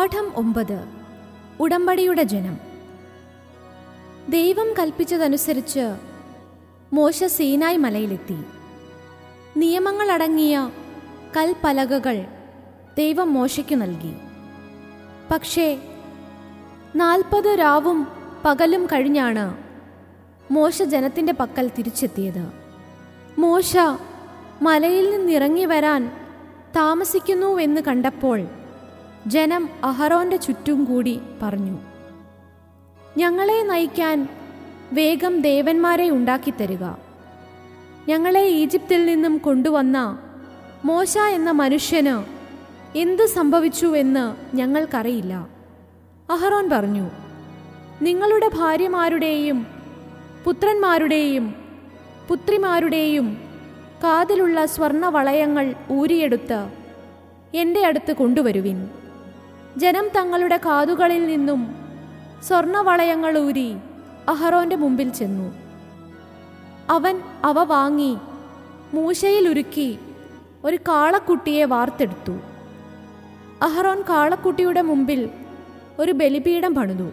പാഠം ഒമ്പത് ഉടമ്പടിയുടെ ജനം ദൈവം കൽപ്പിച്ചതനുസരിച്ച് മോശ സീനായ് മലയിലെത്തി നിയമങ്ങളടങ്ങിയ കൽപ്പലകകൾ ദൈവം മോശയ്ക്കു നൽകി പക്ഷേ നാൽപ്പത് രാവും പകലും കഴിഞ്ഞാണ് മോശ ജനത്തിൻ്റെ പക്കൽ തിരിച്ചെത്തിയത് മോശ മലയിൽ നിന്നിറങ്ങി വരാൻ താമസിക്കുന്നുവെന്ന് കണ്ടപ്പോൾ ജനം അഹറോന്റെ ചുറ്റും കൂടി പറഞ്ഞു ഞങ്ങളെ നയിക്കാൻ വേഗം ദേവന്മാരെ ഉണ്ടാക്കിത്തരിക ഞങ്ങളെ ഈജിപ്തിൽ നിന്നും കൊണ്ടുവന്ന മോശ എന്ന മനുഷ്യന് എന്ത് സംഭവിച്ചുവെന്ന് ഞങ്ങൾക്കറിയില്ല അഹറോൻ പറഞ്ഞു നിങ്ങളുടെ ഭാര്യമാരുടെയും പുത്രന്മാരുടെയും പുത്രിമാരുടെയും കാതിലുള്ള സ്വർണവളയങ്ങൾ ഊരിയെടുത്ത് എൻ്റെ അടുത്ത് കൊണ്ടുവരുവിൻ ജനം തങ്ങളുടെ കാതുകളിൽ നിന്നും സ്വർണവളയങ്ങൾ ഊരി അഹറോന്റെ മുമ്പിൽ ചെന്നു അവൻ അവ വാങ്ങി മൂശയിലുരുക്കി ഒരു കാളക്കുട്ടിയെ വാർത്തെടുത്തു അഹറോൻ കാളക്കുട്ടിയുടെ മുമ്പിൽ ഒരു ബലിപീഠം പണിതു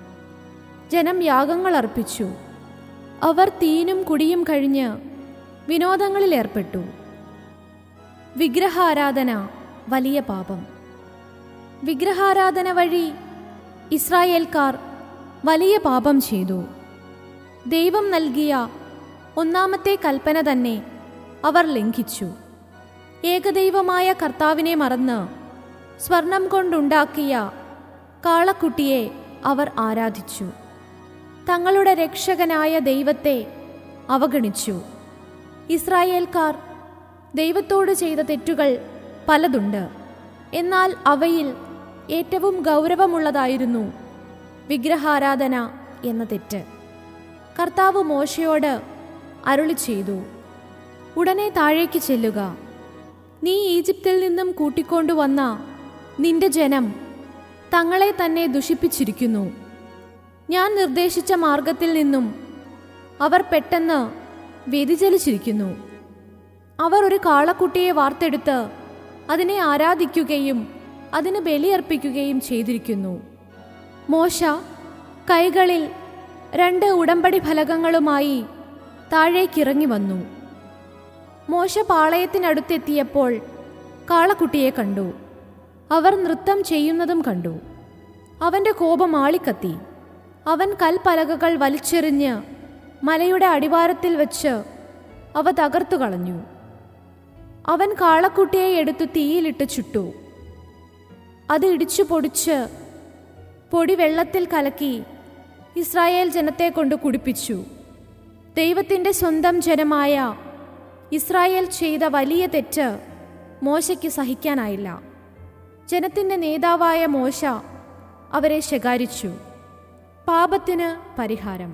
ജനം യാഗങ്ങൾ അർപ്പിച്ചു അവർ തീനും കുടിയും കഴിഞ്ഞ് വിനോദങ്ങളിൽ ഏർപ്പെട്ടു വിഗ്രഹാരാധന വലിയ പാപം വിഗ്രഹാരാധന വഴി ഇസ്രായേൽക്കാർ വലിയ പാപം ചെയ്തു ദൈവം നൽകിയ ഒന്നാമത്തെ കൽപ്പന തന്നെ അവർ ലംഘിച്ചു ഏകദൈവമായ കർത്താവിനെ മറന്ന് സ്വർണം കൊണ്ടുണ്ടാക്കിയ കാളക്കുട്ടിയെ അവർ ആരാധിച്ചു തങ്ങളുടെ രക്ഷകനായ ദൈവത്തെ അവഗണിച്ചു ഇസ്രായേൽക്കാർ ദൈവത്തോട് ചെയ്ത തെറ്റുകൾ പലതുണ്ട് എന്നാൽ അവയിൽ ഏറ്റവും ഗൗരവമുള്ളതായിരുന്നു വിഗ്രഹാരാധന എന്ന തെറ്റ് കർത്താവ് മോശയോട് അരുളി ചെയ്തു ഉടനെ താഴേക്ക് ചെല്ലുക നീ ഈജിപ്തിൽ നിന്നും കൂട്ടിക്കൊണ്ടുവന്ന നിന്റെ ജനം തങ്ങളെ തന്നെ ദുഷിപ്പിച്ചിരിക്കുന്നു ഞാൻ നിർദ്ദേശിച്ച മാർഗത്തിൽ നിന്നും അവർ പെട്ടെന്ന് വ്യതിചലിച്ചിരിക്കുന്നു അവർ ഒരു കാളക്കുട്ടിയെ വാർത്തെടുത്ത് അതിനെ ആരാധിക്കുകയും അതിന് ബലിയർപ്പിക്കുകയും ചെയ്തിരിക്കുന്നു മോശ കൈകളിൽ രണ്ട് ഉടമ്പടി ഫലകങ്ങളുമായി താഴേക്കിറങ്ങി വന്നു മോശ പാളയത്തിനടുത്തെത്തിയപ്പോൾ കാളക്കുട്ടിയെ കണ്ടു അവർ നൃത്തം ചെയ്യുന്നതും കണ്ടു അവന്റെ കോപം ആളിക്കത്തി അവൻ കൽപ്പലകകൾ വലിച്ചെറിഞ്ഞ് മലയുടെ അടിവാരത്തിൽ വെച്ച് അവ തകർത്തു കളഞ്ഞു അവൻ കാളക്കുട്ടിയെ എടുത്തു തീയിലിട്ട് ചുട്ടു അത് ഇടിച്ചു പൊടിച്ച് പൊടി വെള്ളത്തിൽ കലക്കി ഇസ്രായേൽ ജനത്തെ കൊണ്ട് കുടിപ്പിച്ചു ദൈവത്തിൻ്റെ സ്വന്തം ജനമായ ഇസ്രായേൽ ചെയ്ത വലിയ തെറ്റ് മോശയ്ക്ക് സഹിക്കാനായില്ല ജനത്തിൻ്റെ നേതാവായ മോശ അവരെ ശകാരിച്ചു പാപത്തിന് പരിഹാരം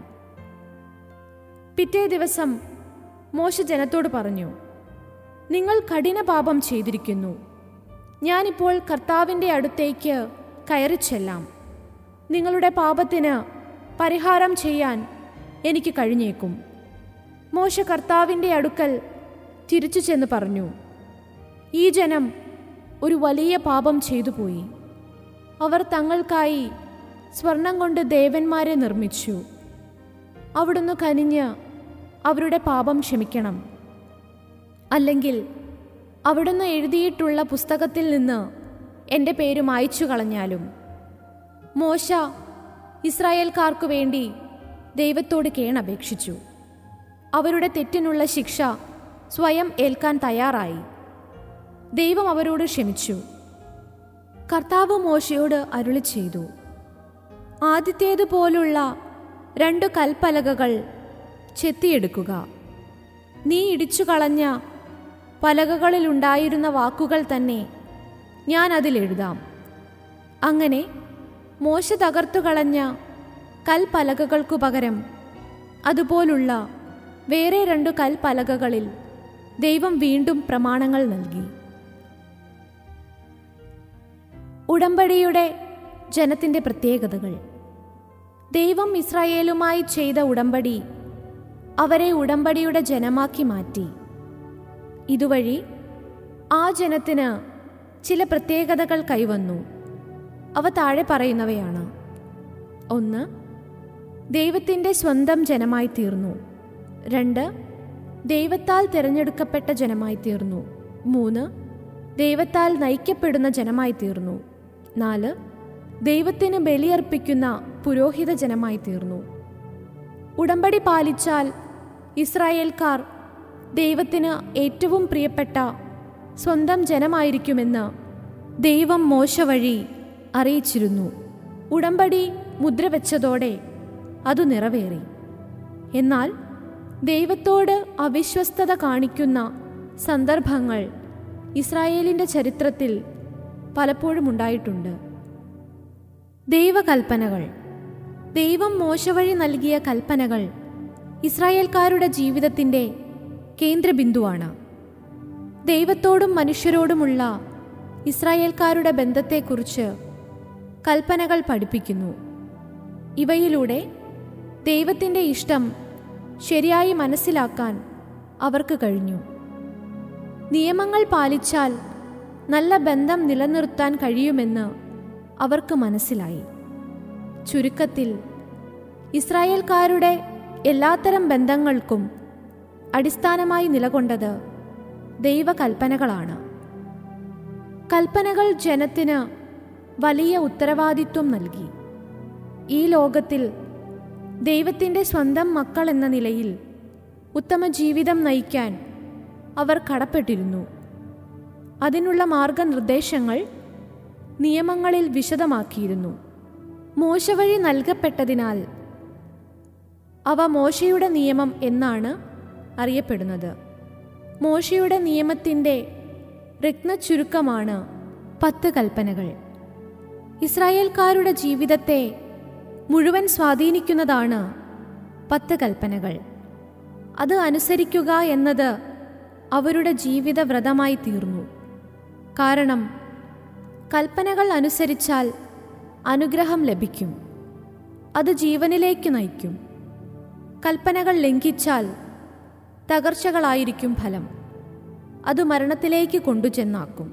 പിറ്റേ ദിവസം മോശ ജനത്തോട് പറഞ്ഞു നിങ്ങൾ കഠിന പാപം ചെയ്തിരിക്കുന്നു ഞാനിപ്പോൾ കർത്താവിൻ്റെ അടുത്തേക്ക് കയറി ചെല്ലാം നിങ്ങളുടെ പാപത്തിന് പരിഹാരം ചെയ്യാൻ എനിക്ക് കഴിഞ്ഞേക്കും മോശ കർത്താവിൻ്റെ അടുക്കൽ തിരിച്ചു ചെന്ന് പറഞ്ഞു ഈ ജനം ഒരു വലിയ പാപം ചെയ്തു പോയി അവർ തങ്ങൾക്കായി സ്വർണം കൊണ്ട് ദേവന്മാരെ നിർമ്മിച്ചു അവിടുന്ന് കനിഞ്ഞ് അവരുടെ പാപം ക്ഷമിക്കണം അല്ലെങ്കിൽ അവിടുന്ന് എഴുതിയിട്ടുള്ള പുസ്തകത്തിൽ നിന്ന് എൻ്റെ പേര് മായ്ച്ചു കളഞ്ഞാലും മോശ ഇസ്രായേൽക്കാർക്കു വേണ്ടി ദൈവത്തോട് കേണപേക്ഷിച്ചു അവരുടെ തെറ്റിനുള്ള ശിക്ഷ സ്വയം ഏൽക്കാൻ തയ്യാറായി ദൈവം അവരോട് ക്ഷമിച്ചു കർത്താവ് മോശയോട് അരുളി ചെയ്തു ആദ്യത്തേതുപോലുള്ള രണ്ടു കൽപ്പലകകൾ ചെത്തിയെടുക്കുക നീ ഇടിച്ചു കളഞ്ഞ പലകകളിലുണ്ടായിരുന്ന വാക്കുകൾ തന്നെ ഞാൻ അതിലെഴുതാം അങ്ങനെ മോശ തകർത്തു കളഞ്ഞ കൽപ്പലകൾക്കു പകരം അതുപോലുള്ള വേറെ രണ്ടു കൽപ്പലകകളിൽ ദൈവം വീണ്ടും പ്രമാണങ്ങൾ നൽകി ഉടമ്പടിയുടെ ജനത്തിൻ്റെ പ്രത്യേകതകൾ ദൈവം ഇസ്രായേലുമായി ചെയ്ത ഉടമ്പടി അവരെ ഉടമ്പടിയുടെ ജനമാക്കി മാറ്റി ഇതുവഴി ആ ജനത്തിന് ചില പ്രത്യേകതകൾ കൈവന്നു അവ താഴെ പറയുന്നവയാണ് ഒന്ന് ദൈവത്തിൻ്റെ സ്വന്തം ജനമായി തീർന്നു രണ്ട് ദൈവത്താൽ തിരഞ്ഞെടുക്കപ്പെട്ട ജനമായി തീർന്നു മൂന്ന് ദൈവത്താൽ നയിക്കപ്പെടുന്ന ജനമായി തീർന്നു നാല് ദൈവത്തിന് ബലിയർപ്പിക്കുന്ന പുരോഹിത ജനമായി തീർന്നു ഉടമ്പടി പാലിച്ചാൽ ഇസ്രായേൽക്കാർ ദൈവത്തിന് ഏറ്റവും പ്രിയപ്പെട്ട സ്വന്തം ജനമായിരിക്കുമെന്ന് ദൈവം മോശ വഴി അറിയിച്ചിരുന്നു ഉടമ്പടി മുദ്രവെച്ചതോടെ അതു നിറവേറി എന്നാൽ ദൈവത്തോട് അവിശ്വസ്തത കാണിക്കുന്ന സന്ദർഭങ്ങൾ ഇസ്രായേലിൻ്റെ ചരിത്രത്തിൽ പലപ്പോഴും ഉണ്ടായിട്ടുണ്ട് ദൈവകൽപ്പനകൾ ദൈവം മോശ വഴി നൽകിയ കൽപ്പനകൾ ഇസ്രായേൽക്കാരുടെ ജീവിതത്തിൻ്റെ കേന്ദ്രബിന്ദുവാണ് ദൈവത്തോടും മനുഷ്യരോടുമുള്ള ഇസ്രായേൽക്കാരുടെ ബന്ധത്തെക്കുറിച്ച് കൽപ്പനകൾ പഠിപ്പിക്കുന്നു ഇവയിലൂടെ ദൈവത്തിൻ്റെ ഇഷ്ടം ശരിയായി മനസ്സിലാക്കാൻ അവർക്ക് കഴിഞ്ഞു നിയമങ്ങൾ പാലിച്ചാൽ നല്ല ബന്ധം നിലനിർത്താൻ കഴിയുമെന്ന് അവർക്ക് മനസ്സിലായി ചുരുക്കത്തിൽ ഇസ്രായേൽക്കാരുടെ എല്ലാത്തരം ബന്ധങ്ങൾക്കും അടിസ്ഥാനമായി നിലകൊണ്ടത് ദൈവകൽപ്പനകളാണ് കൽപ്പനകൾ ജനത്തിന് വലിയ ഉത്തരവാദിത്വം നൽകി ഈ ലോകത്തിൽ ദൈവത്തിൻ്റെ സ്വന്തം മക്കൾ എന്ന നിലയിൽ ഉത്തമ ജീവിതം നയിക്കാൻ അവർ കടപ്പെട്ടിരുന്നു അതിനുള്ള മാർഗനിർദ്ദേശങ്ങൾ നിയമങ്ങളിൽ വിശദമാക്കിയിരുന്നു മോശ വഴി നൽകപ്പെട്ടതിനാൽ അവ മോശയുടെ നിയമം എന്നാണ് അറിയപ്പെടുന്നത് മോശയുടെ നിയമത്തിൻ്റെ രത്നച്ചുരുക്കമാണ് പത്ത് കൽപ്പനകൾ ഇസ്രായേൽക്കാരുടെ ജീവിതത്തെ മുഴുവൻ സ്വാധീനിക്കുന്നതാണ് പത്ത് കൽപ്പനകൾ അത് അനുസരിക്കുക എന്നത് അവരുടെ ജീവിതവ്രതമായി തീർന്നു കാരണം കൽപ്പനകൾ അനുസരിച്ചാൽ അനുഗ്രഹം ലഭിക്കും അത് ജീവനിലേക്ക് നയിക്കും കൽപ്പനകൾ ലംഘിച്ചാൽ തകർച്ചകളായിരിക്കും ഫലം അത് മരണത്തിലേക്ക് കൊണ്ടുചെന്നാക്കും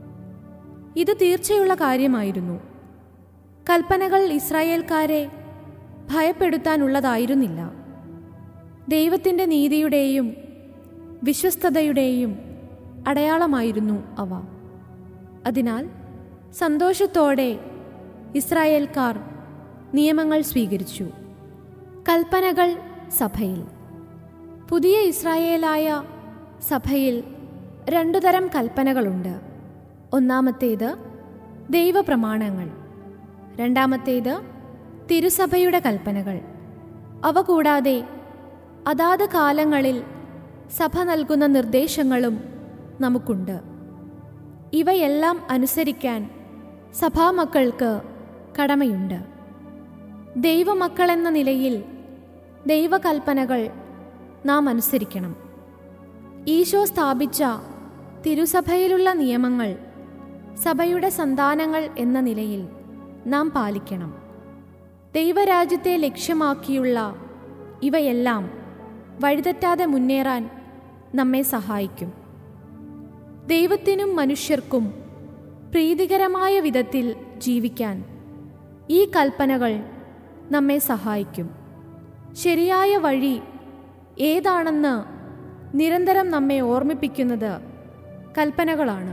ഇത് തീർച്ചയുള്ള കാര്യമായിരുന്നു കൽപ്പനകൾ ഇസ്രായേൽക്കാരെ ഭയപ്പെടുത്താനുള്ളതായിരുന്നില്ല ദൈവത്തിൻ്റെ നീതിയുടെയും വിശ്വസ്തതയുടെയും അടയാളമായിരുന്നു അവ അതിനാൽ സന്തോഷത്തോടെ ഇസ്രായേൽക്കാർ നിയമങ്ങൾ സ്വീകരിച്ചു കൽപ്പനകൾ സഭയിൽ പുതിയ ഇസ്രായേലായ സഭയിൽ രണ്ടു തരം കൽപ്പനകളുണ്ട് ഒന്നാമത്തേത് ദൈവപ്രമാണങ്ങൾ രണ്ടാമത്തേത് തിരുസഭയുടെ കൽപ്പനകൾ അവ കൂടാതെ അതാത് കാലങ്ങളിൽ സഭ നൽകുന്ന നിർദ്ദേശങ്ങളും നമുക്കുണ്ട് ഇവയെല്ലാം അനുസരിക്കാൻ സഭാമക്കൾക്ക് കടമയുണ്ട് ദൈവമക്കളെന്ന നിലയിൽ ദൈവകൽപ്പനകൾ നാം അനുസരിക്കണം ഈശോ സ്ഥാപിച്ച തിരുസഭയിലുള്ള നിയമങ്ങൾ സഭയുടെ സന്താനങ്ങൾ എന്ന നിലയിൽ നാം പാലിക്കണം ദൈവരാജ്യത്തെ ലക്ഷ്യമാക്കിയുള്ള ഇവയെല്ലാം വഴിതെറ്റാതെ മുന്നേറാൻ നമ്മെ സഹായിക്കും ദൈവത്തിനും മനുഷ്യർക്കും പ്രീതികരമായ വിധത്തിൽ ജീവിക്കാൻ ഈ കൽപ്പനകൾ നമ്മെ സഹായിക്കും ശരിയായ വഴി ഏതാണെന്ന് നിരന്തരം നമ്മെ ഓർമ്മിപ്പിക്കുന്നത് കൽപ്പനകളാണ്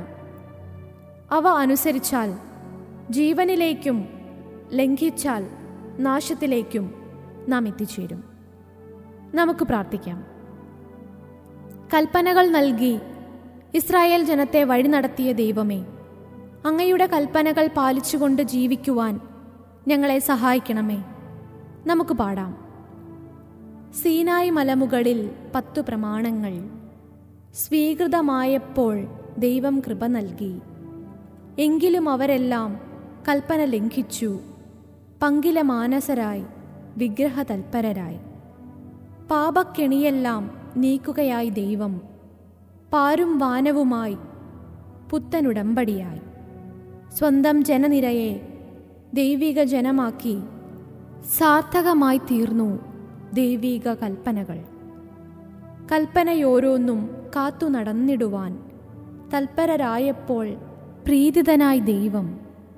അവ അനുസരിച്ചാൽ ജീവനിലേക്കും ലംഘിച്ചാൽ നാശത്തിലേക്കും നാം എത്തിച്ചേരും നമുക്ക് പ്രാർത്ഥിക്കാം കൽപ്പനകൾ നൽകി ഇസ്രായേൽ ജനത്തെ വഴി നടത്തിയ ദൈവമേ അങ്ങയുടെ കൽപ്പനകൾ പാലിച്ചുകൊണ്ട് ജീവിക്കുവാൻ ഞങ്ങളെ സഹായിക്കണമേ നമുക്ക് പാടാം സീനായി മലമുകളിൽ പത്തു പ്രമാണങ്ങൾ സ്വീകൃതമായപ്പോൾ ദൈവം കൃപ നൽകി എങ്കിലും അവരെല്ലാം കൽപ്പന ലംഘിച്ചു പങ്കില മാനസരായി വിഗ്രഹതൽപരരായി പാപക്കെണിയെല്ലാം നീക്കുകയായി ദൈവം പാരും വാനവുമായി പുത്തനുടമ്പടിയായി സ്വന്തം ജനനിരയെ ദൈവിക ജനമാക്കി സാർത്ഥകമായി തീർന്നു ദൈവിക കൽപ്പനകൾ കൽപ്പനയോരോന്നും കാത്തു നടന്നിടുവാൻ തൽപരരായപ്പോൾ പ്രീതിതനായി ദൈവം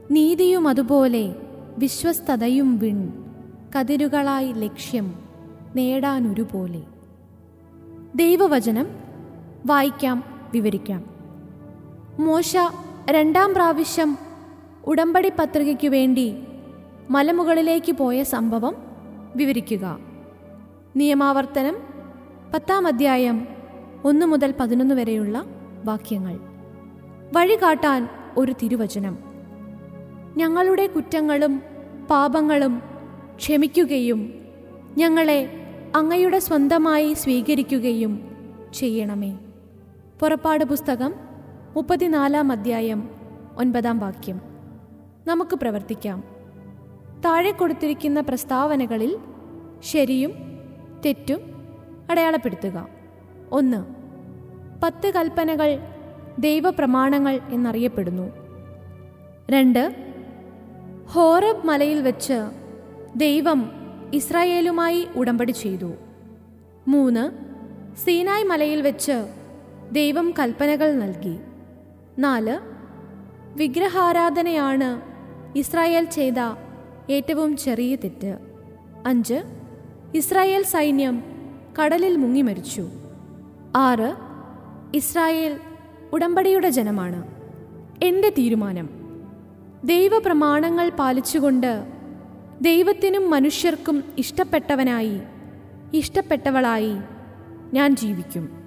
നീതിയും അതുപോലെ വിശ്വസ്തതയും വിൺ കതിരുകളായി ലക്ഷ്യം നേടാനൊരുപോലെ ദൈവവചനം വായിക്കാം വിവരിക്കാം മോശ രണ്ടാം പ്രാവശ്യം ഉടമ്പടി പത്രികയ്ക്കു വേണ്ടി മലമുകളിലേക്ക് പോയ സംഭവം വിവരിക്കുക നിയമാവർത്തനം പത്താം അധ്യായം ഒന്ന് മുതൽ പതിനൊന്ന് വരെയുള്ള വാക്യങ്ങൾ വഴി കാട്ടാൻ ഒരു തിരുവചനം ഞങ്ങളുടെ കുറ്റങ്ങളും പാപങ്ങളും ക്ഷമിക്കുകയും ഞങ്ങളെ അങ്ങയുടെ സ്വന്തമായി സ്വീകരിക്കുകയും ചെയ്യണമേ പുറപ്പാട് പുസ്തകം മുപ്പത്തിനാലാം അധ്യായം ഒൻപതാം വാക്യം നമുക്ക് പ്രവർത്തിക്കാം താഴെ കൊടുത്തിരിക്കുന്ന പ്രസ്താവനകളിൽ ശരിയും തെറ്റും അടയാളപ്പെടുത്തുക ഒന്ന് പത്ത് കൽപ്പനകൾ ദൈവപ്രമാണങ്ങൾ എന്നറിയപ്പെടുന്നു രണ്ട് ഹോറബ് മലയിൽ വെച്ച് ദൈവം ഇസ്രായേലുമായി ഉടമ്പടി ചെയ്തു മൂന്ന് സീനായ് മലയിൽ വെച്ച് ദൈവം കൽപ്പനകൾ നൽകി നാല് വിഗ്രഹാരാധനയാണ് ഇസ്രായേൽ ചെയ്ത ഏറ്റവും ചെറിയ തെറ്റ് അഞ്ച് ഇസ്രായേൽ സൈന്യം കടലിൽ മുങ്ങി മരിച്ചു ആറ് ഇസ്രായേൽ ഉടമ്പടിയുടെ ജനമാണ് എൻ്റെ തീരുമാനം ദൈവപ്രമാണങ്ങൾ പാലിച്ചുകൊണ്ട് ദൈവത്തിനും മനുഷ്യർക്കും ഇഷ്ടപ്പെട്ടവനായി ഇഷ്ടപ്പെട്ടവളായി ഞാൻ ജീവിക്കും